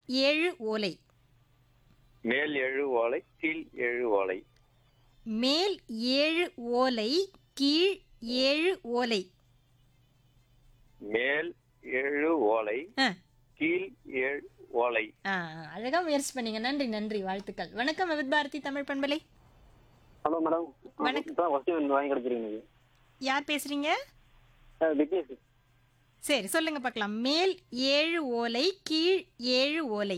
ஏழு ஓலை மேல் எழு ஓலை கீழ் எழு ஓலை மேல் ஏழு ஓலை கீழ் ஏழு ஓலை மேல் ஏழு ஓலை ஆ, கீழ் ஏழு ஓலை ஆ, அழகா முயற்சி பண்ணீங்க நன்றி நன்றி வாழ்த்துக்கள் வணக்கம் வித் பாரதி தமிழ் பண்பலை ஹலோ மேடம் வணக்கம். இப்போ ஃபஸ்ட்டு வந்து வாங்கி கொடுத்துருக்கீங்க யார் பேசுறீங்க விக்னேஷ் சரி சொல்லுங்க பார்க்கலாம் மேல் ஏழு ஓலை கீழ் ஏழு ஓலை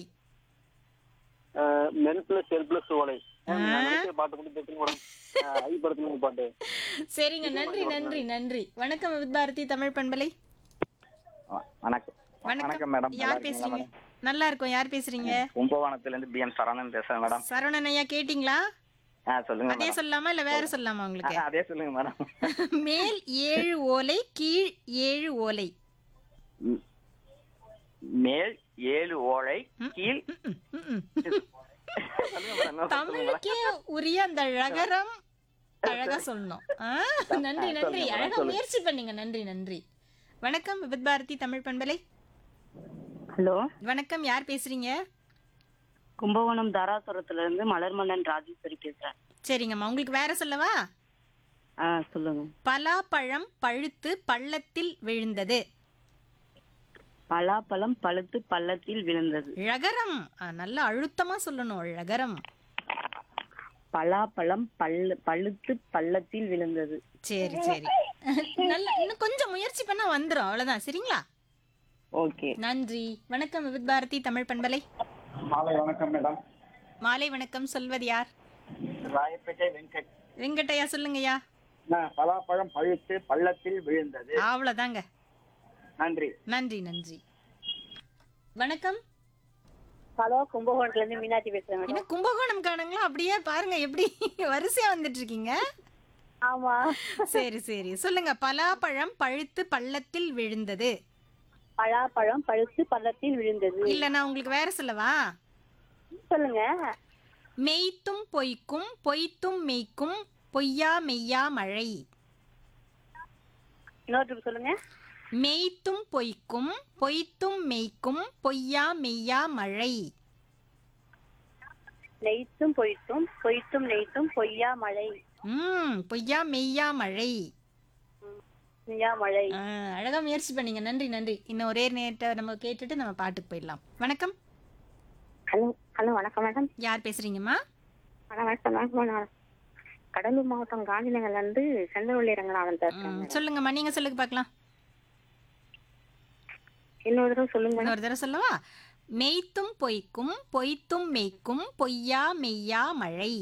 மென் பிளஸ் எல் பிளஸ் ஓலை நான் பாட்டு கூட தெரியும் மேடம் ஐ படத்துல பாட்டு சரிங்க நன்றி நன்றி நன்றி வணக்கம் வித் பாரதி தமிழ் பண்பலை வணக்கம் வணக்கம் மேடம் நல்லா யார் இருக்கீங்களா பேசுறீங்க நல்லா இருக்கும் யார் பேசுறீங்க கும்பகோணத்துல இருந்து பி எம் சரவணன் பேசுறேன் மேடம் சரவணன் ஐயா கேட்டிங்களா ஆ சொல்லுங்க அதே மேடம் சொல்லலாமா இல்ல வேற சொல்லலாமா உங்களுக்கு ஆ, அதே சொல்லுங்க மேடம் மேல் ஏழு ஓலை கீழ் ஏழு ஓலை ம். மேல் ஏழு ஓலை கீழ் ம், ம், ம். சொல்லுங்க மேடம் இன்னும் சொல்லுங்க மேடம். தமிழுக்கே உரிய அந்த ழகரம் அழகா சொல்லணும் ஆ, நன்றி நன்றி அழகா முயற்சி பண்ணீங்க நன்றி நன்றி வணக்கம் விபத் பாரதி தமிழ் பண்பலை ஹலோ வணக்கம் யார் பேசுறீங்க கும்பகோணம் தாராசுரத்துல இருந்து மலர்மன்னன் ராஜேஸ்வரி பேசுறேன் சரிங்கம்மா உங்களுக்கு வேற சொல்லவா ஆ சொல்லுங்க பலாப்பழம் பழுத்து பள்ளத்தில் விழுந்தது பலாப்பழம் பழுத்து பள்ளத்தில் விழுந்தது ழகரம் ஆ, நல்லா அழுத்தமா சொல்லணும் ழகரம் பலாப்பழம் பல்லு பழுத்து பள்ளத்தில் விழுந்தது சரி சரி நல்ல இன்னும் கொஞ்சம் முயற்சி பண்ணா வந்துரும் அவ்வளவுதான் சரிங்களா ஓகே நன்றி வணக்கம் விபத் பாரதி தமிழ் பண்பலை மாலை வணக்கம் மேடம் மாலை வணக்கம் சொல்வது யார் ராயப்பேட்டை வெங்கட் வெங்கட்டையா சொல்லுங்கய்யா நான் பலாப்பழம் பழுத்து பள்ளத்தில் விழுந்தது அவ்வளவுதாங்க நன்றி நன்றி நன்றி வணக்கம் ஹலோ கும்பகோணத்துல இருந்து மீனாட்சி பேசுறேன் மேடம் என்ன கும்பகோணம் காணுங்களா அப்படியே பாருங்க எப்படி வரிசையா வந்துட்டு இருக்கீங்க ஆமா சரி சரி சொல்லுங்க பலாப்பழம் பழுத்து பள்ளத்தில் விழுந்தது பலாப்பழம் பழுத்து பள்ளத்தில் விழுந்தது இல்ல நான் உங்களுக்கு வேற சொல்லவா சொல்லுங்க மெய்த்தும் பொய்க்கும் பொய்த்தும் மெய்க்கும் பொய்யா மெய்யா மழை இன்னொரு சொல்லுங்க மெய்த்தும் பொய்க்கும் பொய்த்தும் மெய்க்கும் பொய்யா மெய்யா மழை நெய்த்தும் பொய்த்தும் பொய்த்தும் நெய்த்தும் பொய்யா மழை ம் பொய்யா மெய்யா மழை பொய்யா மழை ஆ, அழகா முயற்சி பண்ணீங்க நன்றி நன்றி இன்னும் ஒரே நேரத்தை நம்ம கேட்டுட்டு நம்ம பாட்டுக்கு போயிடலாம் வணக்கம் ஹலோ ஹலோ வணக்கம் மேடம் யார் பேசுறீங்கம்மா வணக்கம் வணக்கம் நான் கடலூர் மாவட்டம் காந்திநகர்ல இருந்து செந்தவள்ளி ரங்கநாதன் ம், பேசுறேன் சொல்லுங்கம்மா நீங்க சொல்லுங்க பார்க்கலாம் இன்னொரு தடவை சொல்லுங்க மேடம் இன்னொரு தடவை சொல்லவா மெய்த்தும் பொய்க்கும் பொய்த்தும் மெய்க்கும் பொய்யா மெய்யா மழை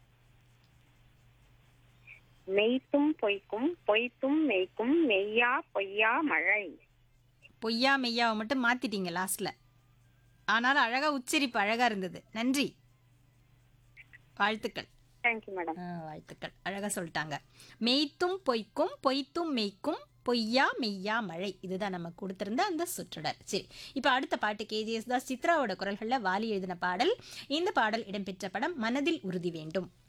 மெய்த்தும் பொய்க்கும் பொய்த்தும் மெய்க்கும் மெய்யா பொய்யா மழை பொய்யா மெய்யாவை மட்டும் மாத்திட்டீங்க லாஸ்ட்ல ஆனாலும் அழகா உச்சரிப்பு அழகா இருந்தது நன்றி வாழ்த்துக்கள் தேங்க்யூ மேடம் ஆ, வாழ்த்துக்கள் அழகா சொல்லிட்டாங்க மெய்த்தும் பொய்க்கும் பொய்த்தும் மெய்க்கும் பொய்யா மெய்யா மழை இதுதான் நம்ம கொடுத்திருந்த அந்த சுற்றுடர் சரி இப்போ அடுத்த பாட்டு கேஜிஎஸ் தாஸ் சித்ராவோட குரல்களில் வாலி எழுதின பாடல் இந்த பாடல் இடம்பெற்ற படம் மனதில் உறுதி வேண்டும்